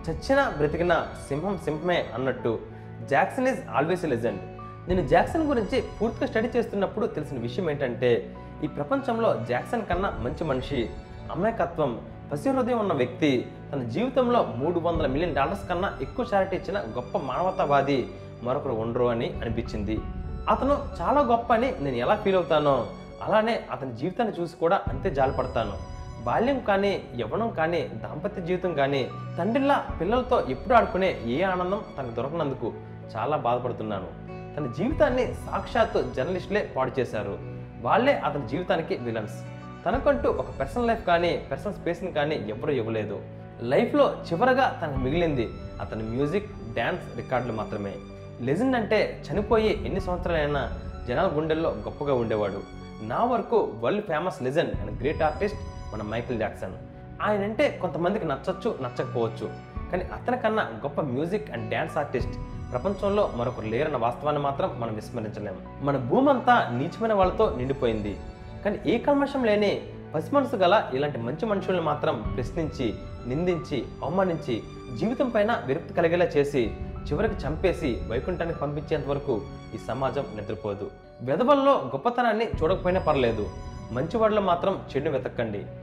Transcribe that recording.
చచ్చినా బ్రతికినా సింహం సింహమే అన్నట్టు జాక్సన్ ఈజ్ ఆల్వేస్ లెజెండ్ నేను జాక్సన్ గురించి పూర్తిగా స్టడీ చేస్తున్నప్పుడు తెలిసిన విషయం ఏంటంటే ఈ ప్రపంచంలో జాక్సన్ కన్నా మంచి మనిషి అమాయకత్వం పసి హృదయం ఉన్న వ్యక్తి తన జీవితంలో మూడు వందల మిలియన్ డాలర్స్ కన్నా ఎక్కువ చారిటీ ఇచ్చిన గొప్ప మానవతావాది మరొకరు ఉండరు అని అనిపించింది అతను చాలా గొప్ప అని నేను ఎలా ఫీల్ అవుతానో అలానే అతని జీవితాన్ని చూసి కూడా అంతే జాలిపడతాను బాల్యం కానీ యవ్వనం కానీ దాంపత్య జీవితం కానీ తండ్రిలా పిల్లలతో ఎప్పుడు ఆడుకునే ఏ ఆనందం తనకు దొరకనందుకు చాలా బాధపడుతున్నాను తన జీవితాన్ని సాక్షాత్తు జర్నలిస్టులే పాడు చేశారు వాళ్ళే అతని జీవితానికి విలన్స్ తనకంటూ ఒక పర్సనల్ లైఫ్ కానీ పర్సనల్ స్పేస్ని కానీ ఎవరూ ఇవ్వలేదు లైఫ్లో చివరగా తనకు మిగిలింది అతని మ్యూజిక్ డ్యాన్స్ రికార్డులు మాత్రమే లెజెండ్ అంటే చనిపోయి ఎన్ని సంవత్సరాలైనా జనాల గుండెల్లో గొప్పగా ఉండేవాడు నా వరకు world famous legend and great artist మన మైకిల్ జాక్సన్ ఆయన అంటే కొంతమందికి నచ్చచ్చు నచ్చకపోవచ్చు కానీ అతనికన్నా గొప్ప మ్యూజిక్ అండ్ డ్యాన్స్ ఆర్టిస్ట్ ప్రపంచంలో మరొకరు లేరన్న వాస్తవాన్ని మాత్రం మనం విస్మరించలేం మన భూమి అంతా నీచమైన వాళ్ళతో నిండిపోయింది కానీ ఏ కల్మషం లేని పసి మనసు గల ఇలాంటి మంచి మనుషుల్ని మాత్రం ప్రశ్నించి నిందించి అవమానించి జీవితం పైన విరక్తి కలిగేలా చేసి చివరికి చంపేసి వైకుంఠానికి పంపించేంత వరకు ఈ సమాజం నిద్రపోదు వెధవల్లో గొప్పతనాన్ని చూడకపోయినా పర్లేదు మంచివాడిలో మాత్రం చెడుని వెతక్కండి